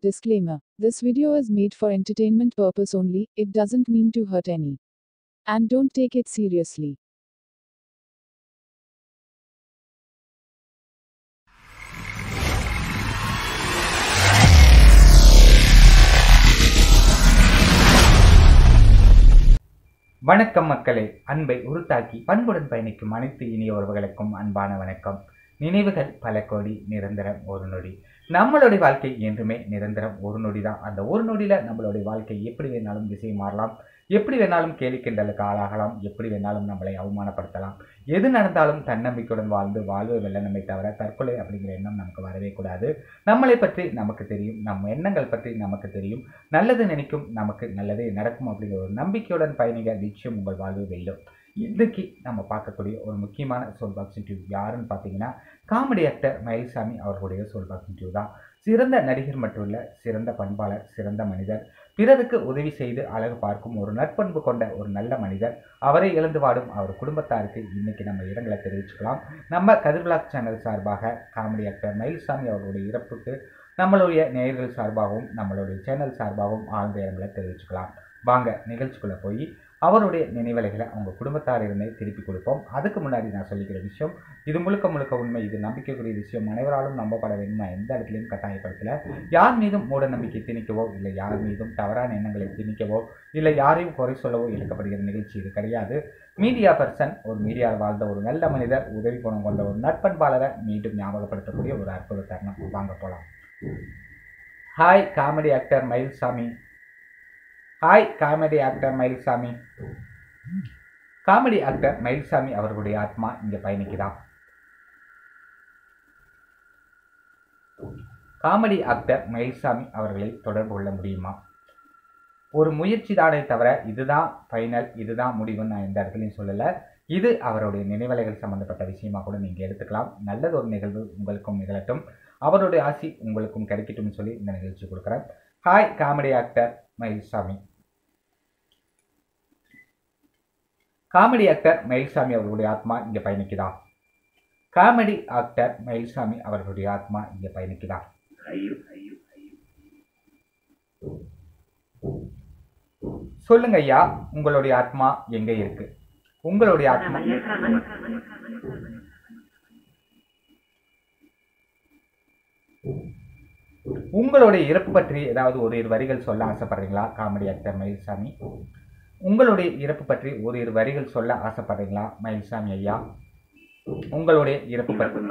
Disclaimer This video is made for entertainment purpose only, it doesn't mean to hurt any. And don't take it seriously. வணக்கம் மக்களே அன்பை உருத்தாக்கி பண்புடன் பயணிக்கும் அனைத்து இனியவர்களுக்கும் அன்பான வணக்கம் நினைவுகள் பல கோடி நிரந்தரம் ஒரு நொடி நம்மளுடைய வாழ்க்கை என்றுமே நிரந்தரம் ஒரு நொடி தான் அந்த ஒரு நொடியில நம்மளுடைய வாழ்க்கை எப்படி வேணாலும் திசை மாறலாம் எப்படி வேணாலும் கேலி கிண்டலுக்கு ஆளாகலாம் எப்படி வேணாலும் நம்மளை அவமானப்படுத்தலாம் எது நடந்தாலும் தன்னம்பிக்கையுடன் வாழ்ந்து வாழ்வு வெல்லணுமே தவிர தற்கொலை அப்படிங்கிற எண்ணம் நமக்கு வரவே கூடாது நம்மளை பற்றி நமக்கு தெரியும் நம்ம எண்ணங்கள் பற்றி நமக்கு தெரியும் நல்லது நினைக்கும் நமக்கு நல்லதே நடக்கும் அப்படிங்கிற ஒரு நம்பிக்கையுடன் பயணிக நிச்சயம் உங்கள் வாழ்வு வெல்லும் இன்றைக்கு நம்ம பார்க்கக்கூடிய ஒரு முக்கியமான சோல் பாக்ஸ் இன்டர்வியூ யாருன்னு பார்த்தீங்கன்னா காமெடி ஆக்டர் மயில்சாமி அவர்களுடைய சோல் பாக்ஸ் இன்டர்வியூ தான் சிறந்த நடிகர் மட்டும் இல்லை சிறந்த பண்பாளர் சிறந்த மனிதர் பிறருக்கு உதவி செய்து அழகு பார்க்கும் ஒரு நற்பண்பு கொண்ட ஒரு நல்ல மனிதர் அவரை இழந்து வாடும் அவர் குடும்பத்தாருக்கு இன்னைக்கு நம்ம இரங்கலை தெரிவிச்சுக்கலாம் நம்ம கதிர்விளாக் சேனல் சார்பாக காமெடி ஆக்டர் மயில்சாமி அவர்களுடைய இறப்புக்கு நம்மளுடைய நேயர்கள் சார்பாகவும் நம்மளுடைய சேனல் சார்பாகவும் ஆழ்ந்த இரங்கலை தெரிவிச்சுக்கலாம் வாங்க நிகழ்ச்சிக்குள்ளே போய் அவருடைய நினைவலைகளை அவங்க குடும்பத்தாரிடமே திருப்பி கொடுப்போம் அதுக்கு முன்னாடி நான் சொல்லிக்கிற விஷயம் இது முழுக்க முழுக்க உண்மை இது நம்பிக்கைக்குரிய விஷயம் அனைவராலும் நம்பப்பட வேண்டும் நான் எந்த இடத்துலையும் கட்டாயப்படுத்தல யார் மீதும் மூட நம்பிக்கை திணிக்கவோ இல்லை யார் மீதும் தவறான எண்ணங்களை திணிக்கவோ இல்லை யாரையும் குறை சொல்லவோ இழக்கப்படுகிற நிகழ்ச்சி இது கிடையாது மீடியா பர்சன் ஒரு மீடியாவில் வாழ்ந்த ஒரு நல்ல மனிதர் உதவி குணம் கொண்ட ஒரு நட்பண்பாளரை மீண்டும் ஞாபகப்படுத்தக்கூடிய ஒரு அற்புத தருணம் வாங்க போகலாம் hi comedy actor Mayilsamy hi comedy actor Mayilsamy comedy actor Mayilsamy அவர்களுடைய ஆத்மா இங்கே பயணிக்குதா காமெடி ஆக்டர் மயில்சாமி அவர்களை தொடர்பு கொள்ள முடியுமா ஒரு முயற்சி தானே தவிர இதுதான் ஃபைனல் இதுதான் முடிவுன்னு நான் எந்த இடத்துலையும் சொல்லலை இது அவருடைய நினைவலைகள் சம்பந்தப்பட்ட விஷயமா கூட நீங்கள் எடுத்துக்கலாம் நல்லது ஒரு நிகழ்வு உங்களுக்கும் நிகழட்டும் அவருடைய ஆசி உங்களுக்கும் கிடைக்கட்டும்னு சொல்லி இந்த நிகழ்ச்சி கொடுக்குறேன் hi comedy actor Mayilsamy comedy actor Mayilsamy அவர்களுடைய ஆத்மா இங்கே பயணிக்குதா காமெடி ஆக்டர் மயில்சாமி அவர்களுடைய ஆத்மா இங்கே பயணிக்குதா சொல்லுங்க ஐயா உங்களுடைய ஆத்மா எங்க இருக்கு உங்களுடைய ஆத்மா உங்களுடைய இறப்பு பற்றி ஏதாவது ஒரு இரு வரிகள் சொல்ல ஆசைப்படுறீங்களா காமெடி ஆக்டர் மயில்சாமி உங்களுடைய இறப்பு பற்றி ஒரு இரு வரிகள் சொல்ல ஆசைப்படுறீங்களா மயில்சாமி ஐயா உங்களுடைய இறப்பு பற்றி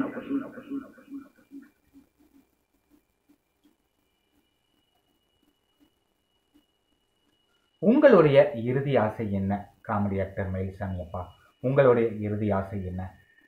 உங்களுடைய இறுதி ஆசை என்ன காமெடி ஆக்டர் மயில்சாமி அப்பா உங்களுடைய இறுதி ஆசை என்ன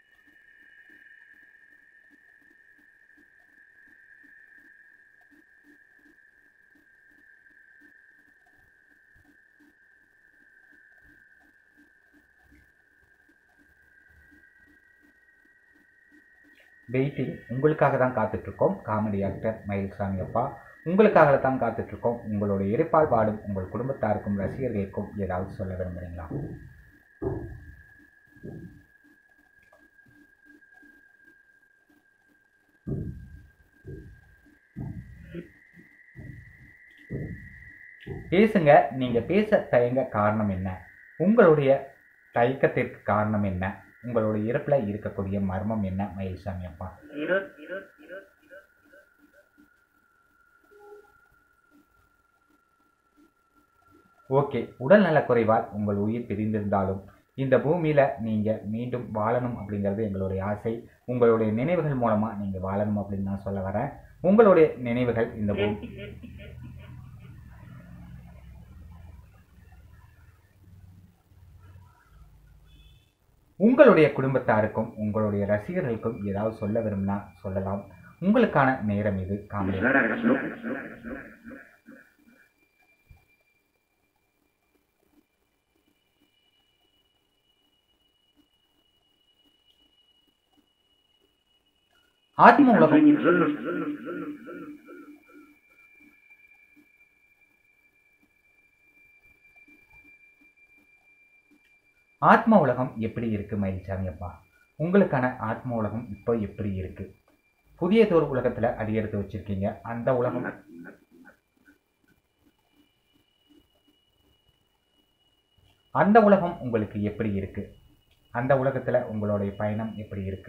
வெயிட்டிங் உங்களுக்காக தான் காத்துட்ருக்கோம் காமெடி ஆக்டர் மயில்சாமி அப்பா உங்களுக்காக தான் காத்துட்ருக்கோம் உங்களுடைய இறைப்பால் பாடும் உங்கள் குடும்பத்தாருக்கும் ரசிகர்களுக்கும் ஏதாவது சொல்ல விரும்புகிறீங்களா பேசுங்க நீங்க பேச தயங்க காரணம் என்ன உங்களுடைய தயக்கத்திற்கு காரணம் என்ன உங்களுடைய இறப்புல இருக்கக்கூடிய மர்மம் என்ன மயில்சாமி அப்பா ஓகே உடல் நலக்குறைவால் உங்கள் உயிர் பிரிந்திருந்தாலும் இந்த பூமியில நீங்க மீண்டும் வாழணும் அப்படிங்கிறது எங்களுடைய ஆசை உங்களுடைய நினைவுகள் மூலமா நீங்க வாழணும் அப்படின்னு நான் சொல்ல வரேன் உங்களுடைய நினைவுகள் இந்த பூமி உங்களுடைய குடும்பத்தாருக்கும் உங்களுடைய ரசிகர்களுக்கும் ஏதாவது சொல்ல விரும்பினா சொல்லலாம் உங்களுக்கான நேரம் இது காமெடி ஆத்ம உலகம் ஆத்ம உலகம் எப்படி இருக்கு மயில்சாமி அப்பா உங்களுக்கான ஆத்ம உலகம் இப்போ எப்படி இருக்கு புதியதொரு உலகத்துல அடியெடுத்து வச்சிருக்கீங்க அந்த உலகம் அந்த உலகம் உங்களுக்கு எப்படி இருக்கு அந்த உலகத்துல உங்களுடைய பயணம் எப்படி இருக்கு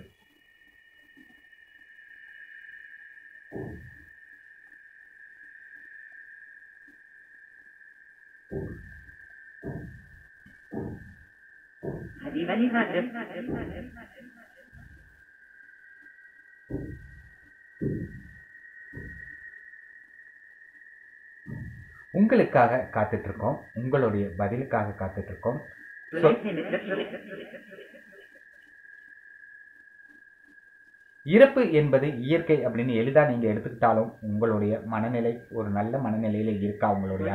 உங்களுக்காக காத்துட்டு இருக்கோம் உங்களுடைய பதிலுக்காக காத்துட்டு இருக்கோம் இறப்பு என்பது இயற்கை அப்படின்னு எளிதா நீங்க எடுத்துக்கிட்டாலும் உங்களுடைய மனநிலை ஒரு நல்ல மனநிலையில இருக்கா உங்களுடைய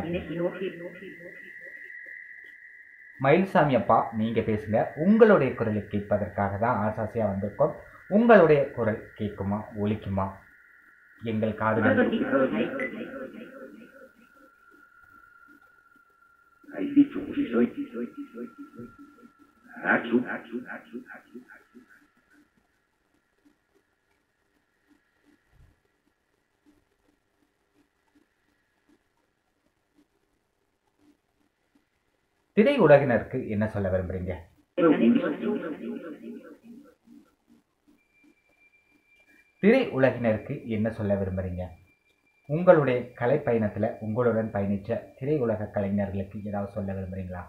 மயில்சாமி அப்பா நீங்க பேசுங்க உங்களுடைய குரலை கேட்பதற்காக தான் ஆசாசியா வந்திருக்கோம் உங்களுடைய குரல் கேட்குமா ஒலிக்குமா எங்கள் காதுகள் Hai dicho que soy, que soy, que soy, que soy. Atsu, atsu, atsu, atsu, atsu. திரை உலகினருக்கு என்ன சொல்ல விரும்புறீங்க திரை உலகினருக்கு என்ன சொல்ல விரும்புறீங்க உங்களுடைய கலை பயணத்துல உங்களுடன் பயணிச்ச திரை உலக கலைஞர்களுக்கு ஏதாவது சொல்ல விரும்புறீங்களா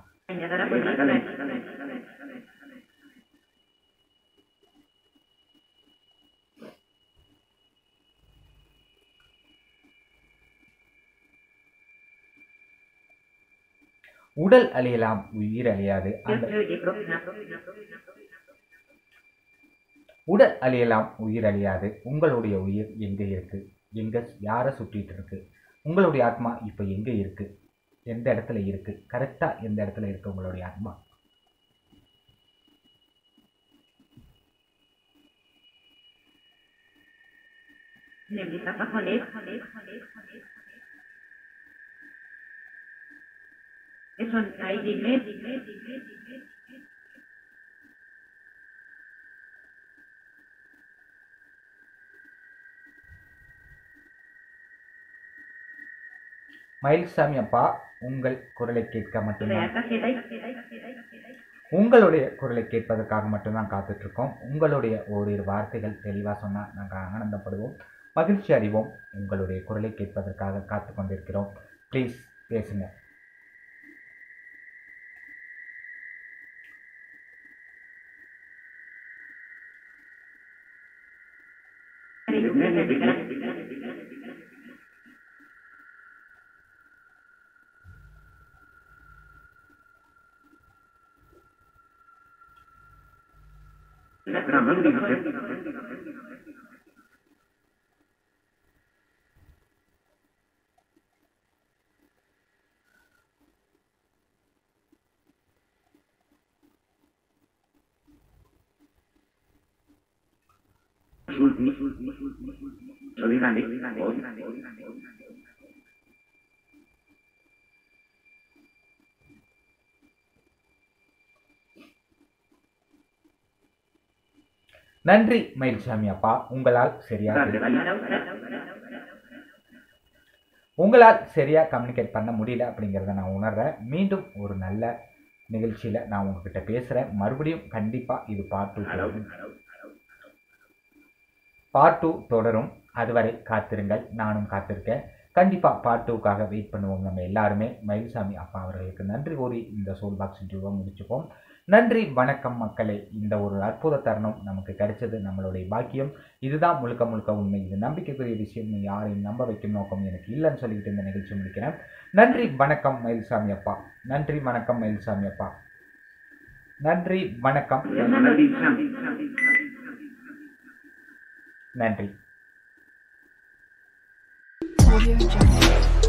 உடல் அழியலாம் உயிர் அழியாது அந்த உடல் அழியலாம் உயிர் அழியாது உங்களுடைய உயிர் எங்க இருக்கு எங்க யாரை சுற்றிட்டு இருக்கு உங்களுடைய ஆத்மா இப்போ எங்க இருக்கு எந்த இடத்துல இருக்கு கரெக்டா எந்த இடத்துல இருக்கு உங்களுடைய ஆத்மா Es un aire மயில்சாமி அப்பா உங்கள் குரலை கேட்க மட்டும்தான் உங்களுடைய குரலை கேட்பதற்காக மட்டும்தான் காத்துட்டு இருக்கோம் உங்களுடைய ஓரிரு வார்த்தைகள் தெளிவாக சொன்னால் நாங்கள் ஆனந்தப்படுவோம் மகிழ்ச்சி அறிவோம் உங்களுடைய குரலை கேட்பதற்காக காத்து கொண்டிருக்கிறோம் ப்ளீஸ் பேசுங்க நன்றி மயில்சாமி அப்பா உங்களால் சரியா உங்களால் சரியா கம்யூனிகேட் பண்ண முடியல அப்படிங்கிறத நான் உணர்றேன் மீண்டும் ஒரு நல்ல நிகழ்ச்சியில நான் உங்ககிட்ட பேசுறேன் மறுபடியும் கண்டிப்பா இது பார்ட் டூ தொடரும் பார்ட் டூ தொடரும் அதுவரை காத்திருங்கள் நானும் காத்திருக்கேன் கண்டிப்பா பார்ட் டூக்காக வெயிட் பண்ணுவோம் நம்ம எல்லாருமே மயில்சாமி அப்பா அவர்களுக்கு நன்றி கூறி இந்த சோல் பாக்ஸ் இன்டர்வியூவை முடிச்சுப்போம் நன்றி வணக்கம் மக்களே இந்த ஒரு அற்புத தருணம் நமக்கு கிடைச்சது நம்மளுடைய பாக்கியம் இதுதான் முழுக்க முழுக்க உண்மை இது நம்பிக்கைக்குரிய விஷயம் யாரையும் நம்ப வைக்கும் நோக்கம் எனக்கு இல்லைன்னு சொல்லிக்கிட்டு இந்த நிகழ்ச்சி முடிக்கிறேன் நன்றி வணக்கம் மயில்சாமி அப்பா நன்றி வணக்கம் மயில்சாமி அப்பா நன்றி வணக்கம் நன்றி Audio Jungle.